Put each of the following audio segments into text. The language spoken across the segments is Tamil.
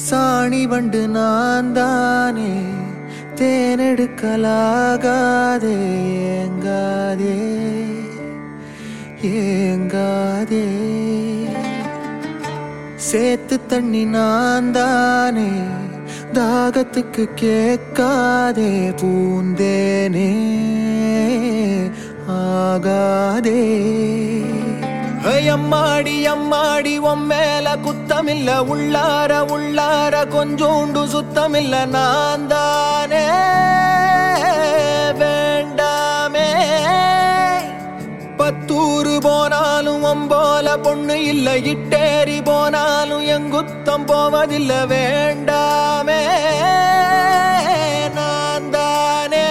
சாணி வண்டு நான் தானே தேனெடுக்கலாகாதே ஏங்காதே ஏங்காதே சேத்து தண்ணி நான் தானே தாகத்துக்கு கேட்காதே பூந்தேனே ஆகாதே ஐ, அம்மாடி அம்மாடி உன் மேல குத்தமில்ல உள்ளார உள்ளார கொஞ்சோண்டு சுத்தமில்ல நான் தானே வேண்டாமே பத்தூரு போனாலும் அம்போல பொண்ணு இல்ல இட்டேரி போனாலும் எங்குத்தம் போவதில்ல வேண்டாமே நான் தானே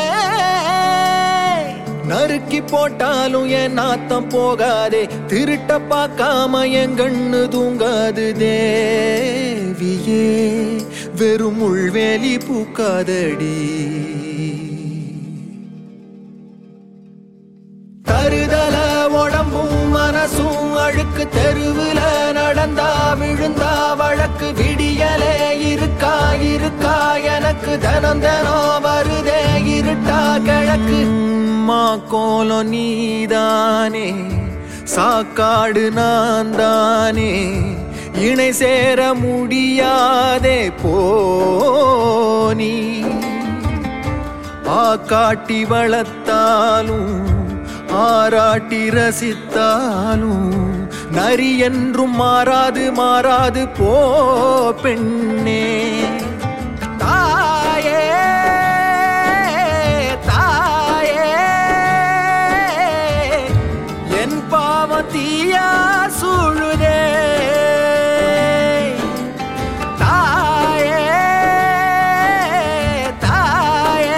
நறுக்கி போட்டாலும் என் நாத்தம் போகாதே திருட்ட பார்க்காம என் கண்ணு தூங்காது தேவியே வெறும் உள்வேலி பூக்காதடி தருதல உடம்பும் மனசும் அழுக்கு தெருவுல நடந்தா விழுந்தா வழக்கு விடியலே இருக்கா இருக்கா எனக்கு தினம் தினம் வருதே இருட்டா கிழக்கு மா கோலம் நீதானே சாக்காடு நான் தானே இணை சேர முடியாதே போனி ஆக்காட்டி வளர்த்தாலும் ஆராட்டி ரசித்தாலும் நரி என்றும் மாறாது மாறாது போ பெண்ணே தாயே தாயே என் பாவம் தீயா சூழுதே தாயே தாயே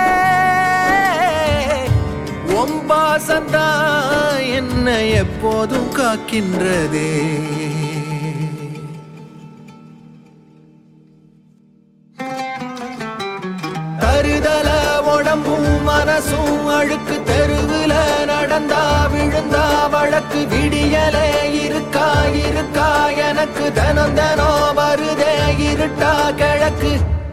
ஒம்பாசந்தா என்னை எப்போதும் காக்கின்றதே தருதல உடம்பும் மனசும் அழுக்கு தெருவுல நடந்தா விழுந்தா வழக்கு விடியலே இருக்கா இருக்கா எனக்கு தினம் தினம் வருதே இருட்டா கிழக்கு